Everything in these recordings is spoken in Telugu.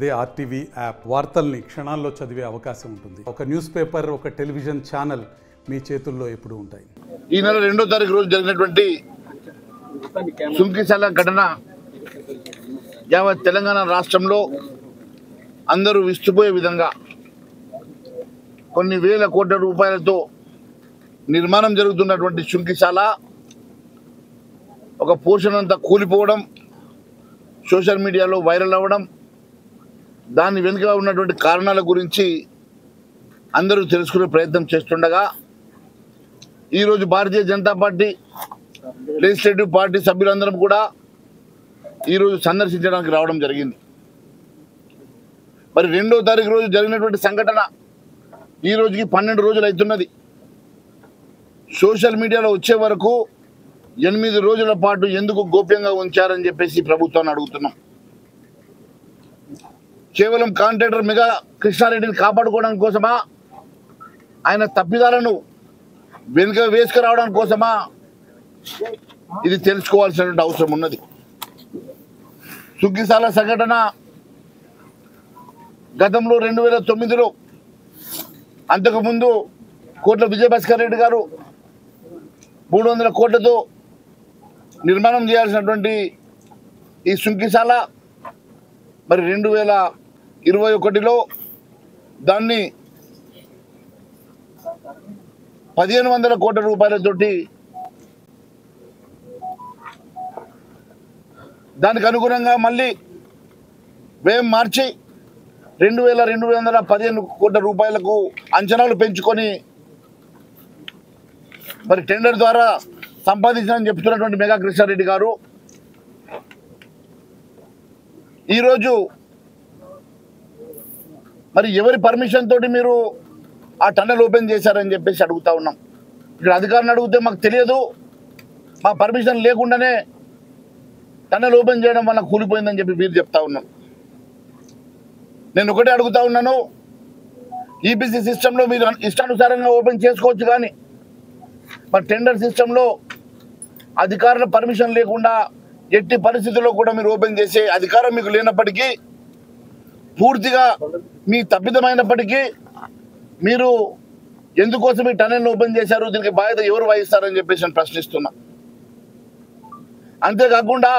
అదే ఆర్టీవీ యాప్ వార్తల్ని క్షణాల్లో చదివే అవకాశం ఉంటుంది ఒక న్యూస్ పేపర్ ఒక టెలివిజన్ ఛానల్ మీ చేతుల్లో ఎప్పుడూ ఉంటాయి ఈ నెల రెండో తారీఖు రోజు జరిగినటువంటి సుంకిశాల ఘటన యావత్ తెలంగాణ రాష్ట్రంలో అందరూ విస్తుపోయే విధంగా కొన్ని వేల కోట్ల రూపాయలతో నిర్మాణం జరుగుతున్నటువంటి శుంకిశాల ఒక పోర్షన్ అంతా కూలిపోవడం సోషల్ మీడియాలో వైరల్ అవ్వడం దాని వెనుక ఉన్నటువంటి కారణాల గురించి అందరూ తెలుసుకునే ప్రయత్నం చేస్తుండగా ఈరోజు భారతీయ జనతా పార్టీ లెజిస్లేటివ్ పార్టీ సభ్యులందరం కూడా ఈరోజు సందర్శించడానికి రావడం జరిగింది మరి రెండో తారీఖు రోజు జరిగినటువంటి సంఘటన ఈ రోజుకి పన్నెండు రోజులు అవుతున్నది సోషల్ మీడియాలో వచ్చే వరకు ఎనిమిది రోజుల పాటు ఎందుకు గోప్యంగా ఉంచారని చెప్పేసి ప్రభుత్వాన్ని అడుగుతున్నాం కేవలం కాంట్రాక్టర్ మెగా కృష్ణారెడ్డిని కాపాడుకోవడం కోసమా ఆయన తప్పిదాలను వెనుక వేసుకురావడం కోసమా ఇది తెలుసుకోవాల్సినటువంటి అవసరం ఉన్నది సుగ్గిసాల సంఘటన గతంలో రెండు వేల తొమ్మిదిలో అంతకుముందు కోట్ల విజయభాస్కర్ రెడ్డి గారు మూడు వందల కోట్లతో నిర్మాణం చేయాల్సినటువంటి ఈ సుంకిశాల మరి రెండు వేల ఇరవై ఒకటిలో దాన్ని పదిహేను వందల కోట్ల రూపాయలతోటి దానికి అనుగుణంగా మళ్ళీ వ్యయం మార్చి రెండు వేల రెండు వందల పదిహేను కోట్ల రూపాయలకు అంచనాలు పెంచుకొని మరి టెండర్ ద్వారా సంపాదించాలని చెప్తున్నటువంటి మెగా కృష్ణారెడ్డి గారు ఈరోజు మరి ఎవరి పర్మిషన్ తోటి మీరు ఆ టన్నెల్ ఓపెన్ చేశారని చెప్పేసి అడుగుతా ఉన్నాం ఇక్కడ అధికారులను అడిగితే మాకు తెలియదు మా పర్మిషన్ లేకుండానే టన్నెల్ ఓపెన్ చేయడం వల్ల కూలిపోయిందని చెప్పి మీరు చెప్తా ఉన్నాం నేను ఒకటే అడుగుతా ఉన్నాను ఈపీసీ సిస్టంలో మీరు ఇష్టానుసారంగా ఓపెన్ చేసుకోవచ్చు కానీ మరి టెండర్ సిస్టంలో అధికారుల పర్మిషన్ లేకుండా ఎట్టి పరిస్థితుల్లో కూడా మీరు ఓపెన్ చేసే అధికారం మీకు లేనప్పటికీ పూర్తిగా మీ తప్పిదమైనప్పటికీ మీరు ఎందుకోసం ఈ టనెల్ ఓపెన్ చేశారు దీనికి బాధ్యత ఎవరు వహిస్తారని చెప్పేసి నేను ప్రశ్నిస్తున్నా అంతేకాకుండా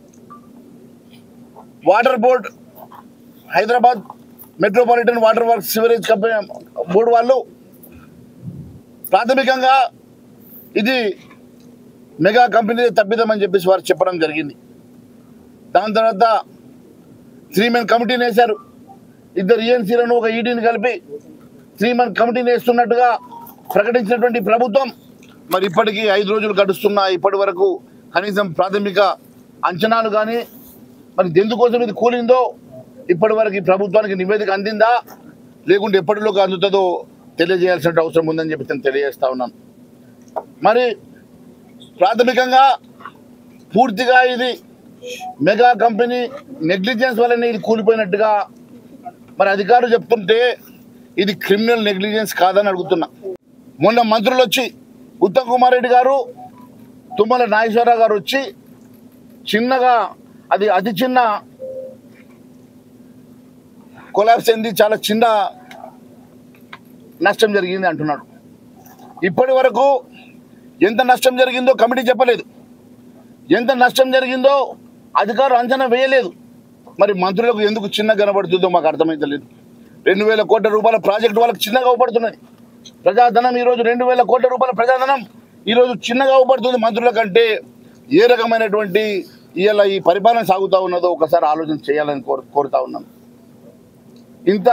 water board Hyderabad metropolitan water works sewerage company board వాళ్ళు ప్రాథమికంగా ఇది మెగా కంపెనీ తప్పిదమని చెప్పేసి వారు చెప్పడం జరిగింది దాని తర్వాత త్రీ మెన్ కమిటీని వేశారు ఇద్దరు ఈఎన్సీలను ఒక ఈడీని కలిపి త్రీ మెన్ కమిటీని వేస్తున్నట్టుగా ప్రకటించినటువంటి ప్రభుత్వం మరి ఇప్పటికీ ఐదు రోజులు గడుస్తున్నా ఇప్పటి వరకు కనీసం ప్రాథమిక అంచనాలు కానీ మరి ఎందుకోసం ఇది కూలిందో ఇప్పటి వరకు ఈ ప్రభుత్వానికి నివేదిక అందిందా లేకుంటే ఎప్పటిలోకి అందుతుందో తెలియజేయాల్సిన అవసరం ఉందని చెప్పి నేను తెలియజేస్తా ఉన్నాను మరి ప్రాథమికంగా పూర్తిగా ఇది మెగా కంపెనీ నెగ్లిజెన్స్ వల్లనే ఇది కూలిపోయినట్టుగా మరి అధికారులు చెప్తుంటే ఇది క్రిమినల్ నెగ్లిజెన్స్ కాదని అడుగుతున్నా మొన్న మంత్రులు వచ్చి ఉత్తమ్ కుమార్ రెడ్డి గారు తుమ్మల నాగేశ్వరరావు గారు వచ్చి చిన్నగా అది అతి చిన్న కొలాబ్స్ అయింది చాలా చిన్న నష్టం జరిగింది అంటున్నాడు ఇప్పటి వరకు ఎంత నష్టం జరిగిందో కమిటీ చెప్పలేదు ఎంత నష్టం జరిగిందో అధికారులు అంచనా వేయలేదు మరి మంత్రులకు ఎందుకు చిన్న కనబడుతుందో మాకు అర్థమైతలేదు రెండు వేల కోట్ల రూపాయల ప్రాజెక్ట్ వాళ్ళకి చిన్నగా అవపడుతున్నది ప్రజాధనం ఈరోజు రెండు వేల కోట్ల రూపాయల ప్రజాధనం ఈరోజు చిన్నగా అవపడుతుంది మంత్రుల కంటే ఏ రకమైనటువంటి ఇవాళ ఈ పరిపాలన సాగుతూ ఉన్నదో ఒకసారి ఆలోచన చేయాలని కోరు కోరుతా ఉన్నాను ఇంత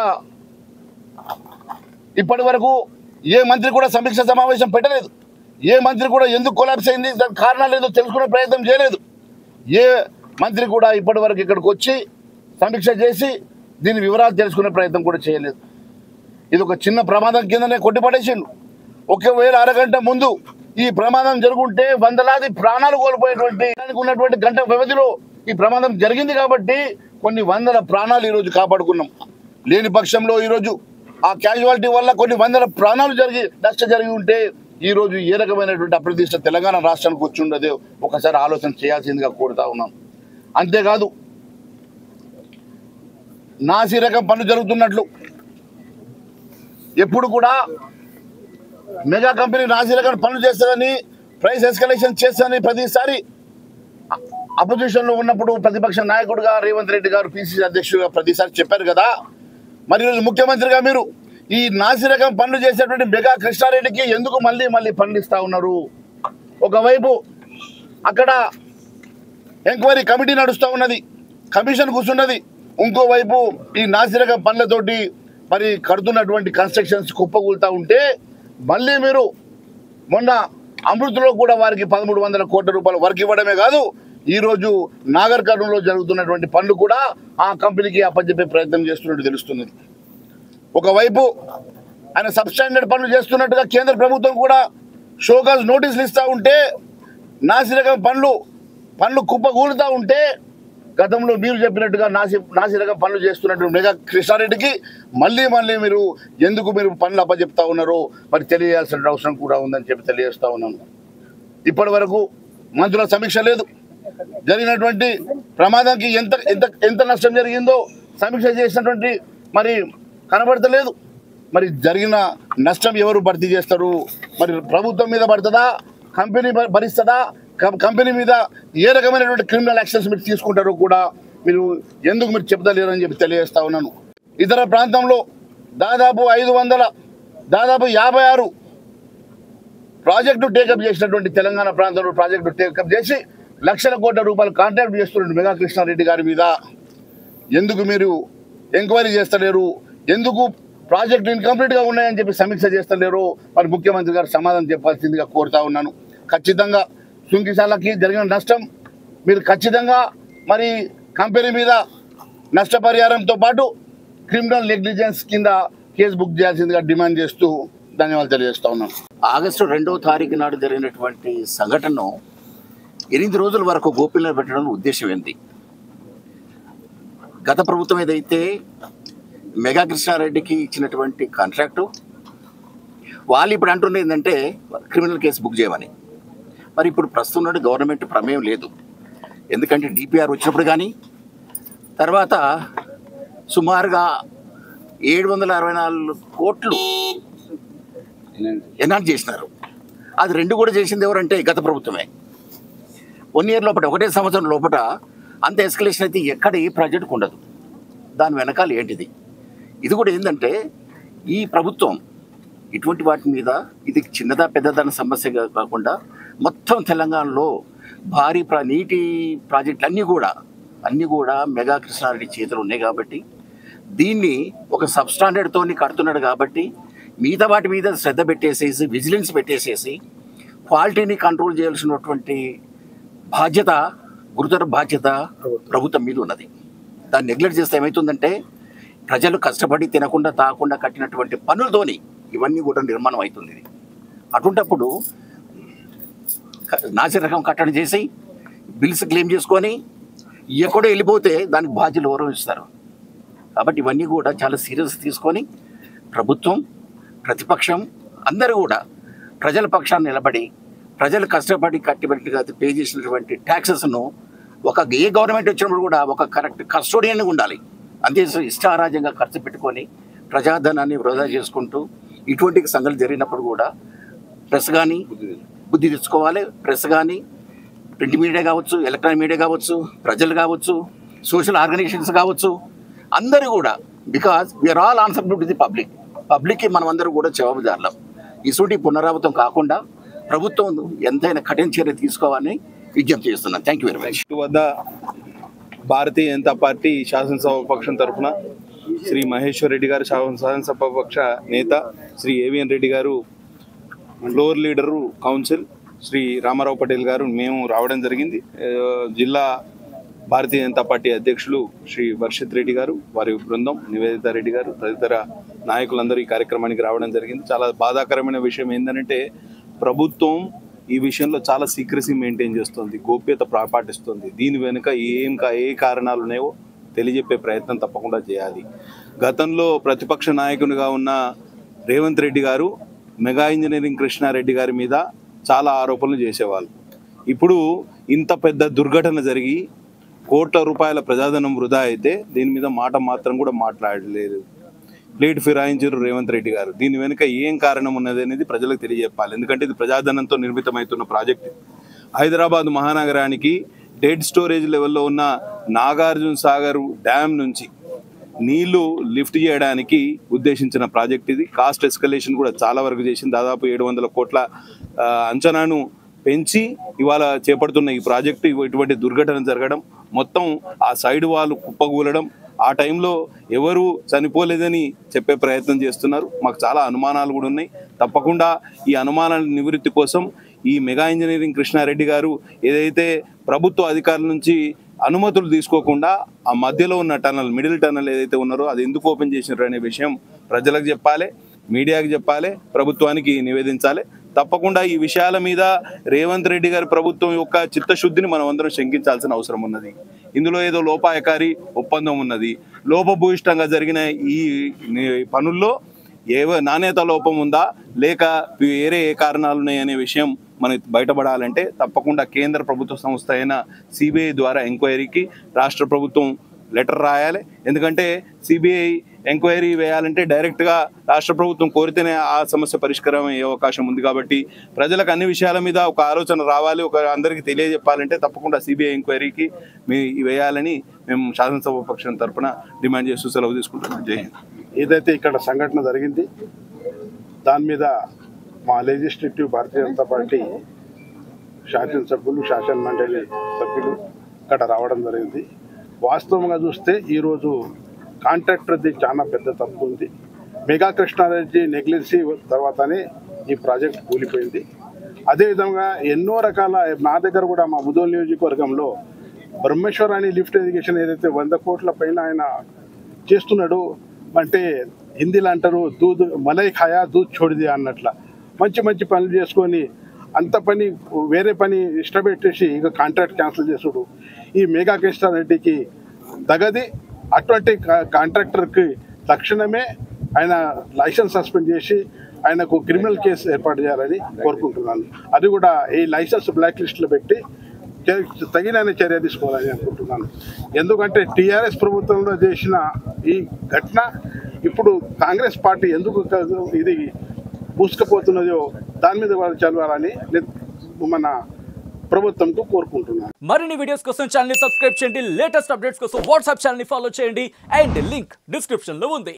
ఇప్పటి వరకు ఏ మంత్రి కూడా సమీక్ష సమావేశం పెట్టలేదు ఏ మంత్రి కూడా ఎందుకు కొలాప్స్ అయింది దానికి కారణాలు ఏదో తెలుసుకునే ప్రయత్నం చేయలేదు ఏ మంత్రి కూడా ఇప్పటి వరకు ఇక్కడికి వచ్చి సమీక్ష చేసి దీని వివరాలు తెలుసుకునే ప్రయత్నం కూడా చేయలేదు ఇది ఒక చిన్న ప్రమాదం కిందనే కొట్టిపడేసిండు ఒకవేళ అరగంట ముందు ఈ ప్రమాదం జరుగుంటే వందలాది ప్రాణాలు కోల్పోయేటువంటి దానికి ఉన్నటువంటి గంట వ్యవధిలో ఈ ప్రమాదం జరిగింది కాబట్టి కొన్ని వందల ప్రాణాలు ఈరోజు కాపాడుకున్నాం లేని పక్షంలో ఈరోజు ఆ క్యాజువాలిటీ వల్ల కొన్ని వందల ప్రాణాలు జరిగి నష్టం జరిగి ఉంటే ఈ రోజు ఏ రకమైనటువంటి అప్రతిష్ట తెలంగాణ రాష్ట్రానికి వచ్చి ఉండదో ఒకసారి ఆలోచన చేయాల్సిందిగా కోరుతా ఉన్నాం అంతేకాదు నాసి రకం పనులు జరుగుతున్నట్లు ఎప్పుడు కూడా మెగా కంపెనీ నాసి రకం పనులు చేస్తుందని ప్రైస్ ఎస్కలేషన్ చేస్తుందని ప్రతిసారి అపోజిషన్లో ఉన్నప్పుడు ప్రతిపక్ష నాయకుడిగా రేవంత్ రెడ్డి గారు పిసిసి అధ్యక్షుడిగా ప్రతిసారి చెప్పారు కదా మరి ఈరోజు ముఖ్యమంత్రిగా మీరు ఈ నాసి రకం పనులు చేసేటువంటి మెగా కృష్ణారెడ్డికి ఎందుకు మళ్ళీ మళ్ళీ పనులు ఇస్తా ఉన్నారు ఒకవైపు అక్కడ ఎంక్వైరీ కమిటీ నడుస్తూ ఉన్నది కమిషన్ కూర్చున్నది ఇంకోవైపు ఈ నాసిరక పనులతోటి మరి కడుతున్నటువంటి కన్స్ట్రక్షన్స్ కుప్పకూలుతా ఉంటే మళ్ళీ మీరు మొన్న అమృత్లో కూడా వారికి పదమూడు వందల కోట్ల రూపాయలు వర్క్ ఇవ్వడమే కాదు ఈరోజు నాగర్ కర్నూలులో జరుగుతున్నటువంటి పనులు కూడా ఆ కంపెనీకి అప్పచెప్పే ప్రయత్నం చేస్తున్నట్టు తెలుస్తున్నది ఒకవైపు ఆయన సబ్స్టాండర్డ్ పనులు చేస్తున్నట్టుగా కేంద్ర ప్రభుత్వం కూడా షోకాజ్ నోటీసులు ఇస్తూ ఉంటే నాసిరకం పనులు పనులు కుప్పకూలుతూ ఉంటే గతంలో మీరు చెప్పినట్టుగా నాసి నాసిరకం పనులు చేస్తున్నట్టు మెగా కృష్ణారెడ్డికి మళ్ళీ మళ్ళీ మీరు ఎందుకు మీరు పనులు అప్పచెప్తా ఉన్నారో మరి తెలియాల్సిన అవసరం కూడా ఉందని చెప్పి తెలియజేస్తా ఉన్నాను ఇప్పటి వరకు మంత్రుల సమీక్ష లేదు జరిగినటువంటి ప్రమాదానికి ఎంత ఎంత ఎంత నష్టం జరిగిందో సమీక్ష చేసినటువంటి మరి కనబడతలేదు మరి జరిగిన నష్టం ఎవరు భర్తీ చేస్తారు మరి ప్రభుత్వం మీద పడుతుందా కంపెనీ భ- భరిస్తుందా కం- కంపెనీ మీద ఏ రకమైనటువంటి క్రిమినల్ యాక్షన్స్ మీరు తీసుకుంటారో కూడా మీరు ఎందుకు మీరు చెప్తలేరు అని చెప్పి తెలియజేస్తా ఉన్నాను ఇతర ప్రాంతంలో దాదాపు ఐదు వందల దాదాపు యాభై ఆరు ప్రాజెక్టు టేకప్ చేసినటువంటి తెలంగాణ ప్రాంతంలో ప్రాజెక్టు టేకప్ చేసి లక్షల కోట్ల రూపాయలు కాంట్రాక్ట్ చేస్తున్న మెగా కృష్ణారెడ్డి గారి మీద ఎందుకు మీరు ఎంక్వైరీ చేస్తలేరు ఎందుకు ప్రాజెక్టు ఇన్కంప్లీట్గా ఉన్నాయని చెప్పి సమీక్ష చేస్తలేరు మరి ముఖ్యమంత్రి గారు సమాధానం చెప్పాల్సిందిగా కోరుతా ఉన్నాను ఖచ్చితంగా సుంకిశాలకి జరిగిన నష్టం మీరు ఖచ్చితంగా మరి కంపెనీ మీద నష్టపరిహారంతో పాటు క్రిమినల్ నెగ్లిజెన్స్ కింద కేసు బుక్ చేయాల్సిందిగా డిమాండ్ చేస్తూ ధన్యవాదాలు తెలియజేస్తా ఉన్నాను ఆగస్టు రెండవ తారీఖు నాడు జరిగినటువంటి సంఘటనను ఎనిమిది రోజుల వరకు గోపిలో పెట్టడం ఉద్దేశం ఏంటి గత ప్రభుత్వం ఏదైతే మెగా కృష్ణారెడ్డికి ఇచ్చినటువంటి కాంట్రాక్టు వాళ్ళు ఇప్పుడు అంటున్నది ఏంటంటే క్రిమినల్ కేసు బుక్ చేయమని మరి ఇప్పుడు ప్రస్తుతం నుండి గవర్నమెంట్ ప్రమేయం లేదు ఎందుకంటే డిపిఆర్ వచ్చినప్పుడు కానీ తర్వాత సుమారుగా ఏడు వందల అరవై నాలుగు కోట్లు ఎనాట్ చేసినారు అది రెండు కూడా చేసింది ఎవరంటే గత ప్రభుత్వమే వన్ ఇయర్ లోపల ఒకటే సంవత్సరం లోపల అంత ఎస్కలేషన్ అయితే ఎక్కడ ఏ ప్రాజెక్టుకు ఉండదు దాని వెనకాల ఏంటిది ఇది కూడా ఏంటంటే ఈ ప్రభుత్వం ఇటువంటి వాటి మీద ఇది చిన్నదా పెద్దదన్న సమస్య కాకుండా మొత్తం తెలంగాణలో భారీ ప్రా నీటి ప్రాజెక్టులు అన్నీ కూడా అన్నీ కూడా మెగా కృష్ణారెడ్డి చేతులు ఉన్నాయి కాబట్టి దీన్ని ఒక సబ్ స్టాండర్డ్తోని కడుతున్నాడు కాబట్టి మిగతా వాటి మీద శ్రద్ధ పెట్టేసేసి విజిలెన్స్ పెట్టేసేసి క్వాలిటీని కంట్రోల్ చేయాల్సినటువంటి బాధ్యత గురుతర బాధ్యత ప్రభుత్వం మీద ఉన్నది దాన్ని నెగ్లెక్ట్ చేస్తే ఏమవుతుందంటే ప్రజలు కష్టపడి తినకుండా తాకుండా కట్టినటువంటి పనులతోని ఇవన్నీ కూడా నిర్మాణం అవుతుంది ఇది అటువంటప్పుడు క- నాసి రకం కట్టడం చేసి బిల్స్ క్లెయిమ్ చేసుకొని ఎక్కడో వెళ్ళిపోతే దానికి బాధ్యులు ఎవరో ఇస్తారు కాబట్టి ఇవన్నీ కూడా చాలా సీరియస్ తీసుకొని ప్రభుత్వం ప్రతిపక్షం అందరూ కూడా ప్రజల పక్షాన్ని నిలబడి ప్రజలు కష్టపడి కట్టిబెట్టిగా పే చేసినటువంటి ట్యాక్సెస్ను ఒక ఏ గవర్నమెంట్ వచ్చినప్పుడు కూడా ఒక కరెక్ట్ కస్టోడియన్ ఉండాలి అంతే ఇష్టారాజ్యంగా ఖర్చు పెట్టుకొని ప్రజాధనాన్ని వృధా చేసుకుంటూ ఇటువంటి సంఘటనలు జరిగినప్పుడు కూడా ప్రెస్ కానీ బుద్ధి తెచ్చుకోవాలి ప్రెస్ కానీ ప్రింట్ మీడియా కావచ్చు ఎలక్ట్రానిక్ మీడియా కావచ్చు ప్రజలు కావచ్చు సోషల్ ఆర్గనైజేషన్స్ కావచ్చు అందరూ కూడా because we are all answerable to the public పబ్లిక్కి మనం అందరూ కూడా జవాబుదారులం ఇటువంటి పునరావృతం కాకుండా ప్రభుత్వం ఎంతైనా కఠిన చర్య తీసుకోవాలని విజ్ఞప్తి చేస్తున్నాను థ్యాంక్ యూ వెరీ మచ్ ఇటు వద్ద భారతీయ జనతా పార్టీ శాసనసభ పక్షం తరఫున శ్రీ మహేశ్వర్ రెడ్డి గారు శాసన- శాసనసభ పక్ష నేత Shri AVN Reddy garu floor leader council Shri Ramarao Patel garu మేము రావడం జరిగింది ఆ, జిల్లా భారతీయ జనతా పార్టీ అధ్యక్షులు శ్రీ వర్షిత్ రెడ్డి గారు వారి బృందం నివేదిత రెడ్డి గారు తదితర నాయకులందరూ ఈ కార్యక్రమానికి రావడం జరిగింది చాలా బాధాకరమైన విషయం ఏంటంటే ప్రభుత్వం ఈ విషయంలో చాలా సీక్రసీ మెయింటైన్ చేస్తుంది గోప్యత ప్రా- పాటిస్తుంది దీని వెనుక ఏం కా- ఏ కారణాలు ఉన్నాయో తెలియజెప్పే ప్రయత్నం తప్పకుండా చేయాలి గతంలో ప్రతిపక్ష నాయకునిగా ఉన్న రేవంత్ రెడ్డి గారు మెగా ఇంజనీరింగ్ కృష్ణారెడ్డి గారి మీద చాలా ఆరోపణలు చేసేవాళ్ళు ఇప్పుడు ఇంత పెద్ద దుర్ఘటన జరిగి కోట్ల రూపాయల ప్రజాధనం వృధా అయితే దీని మీద మాట మాత్రం కూడా మాట్లాడలేదు ప్లేట్ ఫిరాయించారు రేవంత్ రెడ్డి గారు దీని వెనుక ఏం కారణం ఉన్నది అనేది ప్రజలకు తెలియజెప్పాలి ఎందుకంటే ఇది ప్రజాధనంతో నిర్మితమవుతున్న ప్రాజెక్ట్ హైదరాబాద్ మహానగరానికి డెడ్ స్టోరేజ్ లెవెల్లో ఉన్న నాగార్జున సాగర్ డ్యామ్ నుంచి నీళ్లు లిఫ్ట్ చేయడానికి ఉద్దేశించిన ప్రాజెక్ట్ ఇది కాస్ట్ ఎస్కలేషన్ కూడా చాలా వరకు చేసింది దాదాపు ఏడు వందల కోట్ల ఆ, అంచనాను పెంచి ఇవాళ చేపడుతున్న ఈ ప్రాజెక్టు ఇవ- ఇటువంటి దుర్ఘటన జరగడం మొత్తం ఆ సైడ్ వాళ్ళు కుప్పగూలడం ఆ టైంలో ఎవరు చనిపోలేదని చెప్పే ప్రయత్నం చేస్తున్నారు మాకు చాలా అనుమానాలు కూడా ఉన్నాయి తప్పకుండా ఈ అనుమానాల నివృత్తి కోసం ఈ మెగా ఇంజనీరింగ్ కృష్ణారెడ్డి గారు ఏదైతే ప్రభుత్వ అధికారుల నుంచి అనుమతులు తీసుకోకుండా ఆ మధ్యలో ఉన్న టనల్ మిడిల్ టనల్ ఏదైతే ఉన్నారో అది ఎందుకు ఓపెన్ చేసినారు అనే విషయం ప్రజలకు చెప్పాలి మీడియాకి చెప్పాలి ప్రభుత్వానికి నివేదించాలి తప్పకుండా ఈ విషయాల మీద రేవంత్ రెడ్డి గారి ప్రభుత్వం యొక్క చిత్తశుద్ధిని మనం అందరం శంకించాల్సిన అవసరం ఉన్నది ఇందులో ఏదో లోపాయకారి ఒప్పందం ఉన్నది లోపభూయిష్టంగా జరిగిన ఈ ని- పనుల్లో ఏవ నాణ్యత లోపం ఉందా లేక వేరే ఏ కారణాలు ఉన్నాయనే విషయం మనకి బయటపడాలంటే తప్పకుండా కేంద్ర ప్రభుత్వ సంస్థ అయిన సిబిఐ ద్వారా ఎంక్వైరీకి రాష్ట్ర ప్రభుత్వం లెటర్ రాయాలి ఎందుకంటే సిబిఐ ఎంక్వైరీ వేయాలంటే డైరెక్ట్గా రాష్ట్ర ప్రభుత్వం కోరితేనే ఆ సమస్య పరిష్కారం అయ్యే అవకాశం ఉంది కాబట్టి ప్రజలకు అన్ని విషయాల మీద ఒక ఆలోచన రావాలి ఒక అందరికీ తెలియజెప్పాలంటే తప్పకుండా సిబిఐ ఎంక్వైరీకి మీ వేయాలని మేము శాసనసభ పక్షం తరపున డిమాండ్ చేస్తూ సెలవు తీసుకుంటున్నాం జై హింద్ ఏదైతే ఇక్కడ సంఘటన జరిగింది దాని మీద మా లెజిస్లేటివ్ భారతీయ జనతా పార్టీ శాసనసభ్యులు శాసన మండలి సభ్యులు ఇక్కడ రావడం జరిగింది వాస్తవంగా చూస్తే ఈరోజు కాంట్రాక్టర్ది చాలా పెద్ద తప్పు ఉంది మెగా కృష్ణారెడ్డి నెగ్లెన్సీ తర్వాతనే ఈ ప్రాజెక్ట్ కూలిపోయింది అదేవిధంగా ఎన్నో రకాల నా దగ్గర కూడా మా ముదోల్ నియోజకవర్గంలో బ్రహ్మేశ్వరాని లిఫ్ట్ ఇరిగేషన్ ఏదైతే వంద కోట్ల పైన ఆయన చేస్తున్నాడు అంటే హిందీలో అంటారు దూద్ మలై ఖాయా దూద్ చోడిది అన్నట్ల మంచి మంచి పనులు చేసుకొని అంత పని వేరే పని ఇష్టపెట్టేసి ఇక కాంట్రాక్ట్ క్యాన్సిల్ చేసుడు ఈ మెగా కృష్ణారెడ్డికి తగది అటువంటి కా- కాంట్రాక్టర్కి తక్షణమే ఆయన లైసెన్స్ సస్పెండ్ చేసి ఆయనకు క్రిమినల్ కేసు ఏర్పాటు చేయాలని కోరుకుంటున్నాను అది కూడా ఈ లైసెన్స్ బ్లాక్ లిస్ట్లో పెట్టి చే- తగిన చర్య తీసుకోవాలని అనుకుంటున్నాను ఎందుకంటే టీఆర్ఎస్ ప్రభుత్వంలో చేసిన ఈ ఘటన ఇప్పుడు కాంగ్రెస్ పార్టీ ఎందుకు కాదు ఇది పూసుకుపోతున్నదో దాని మీద వాళ్ళు చదవాలని నేను మన ప్రభుత్వంతో కోరుకుంటున్నాను మరిన్ని వీడియోస్ కోసం ఛానల్ ని సబ్స్క్రైబ్ చేయండి లేటెస్ట్ అప్డేట్స్ కోసం వాట్సాప్ ఛానల్ ని ఫాలో చేయండి అండ్ లింక్ డిస్క్రిప్షన్ లో ఉంది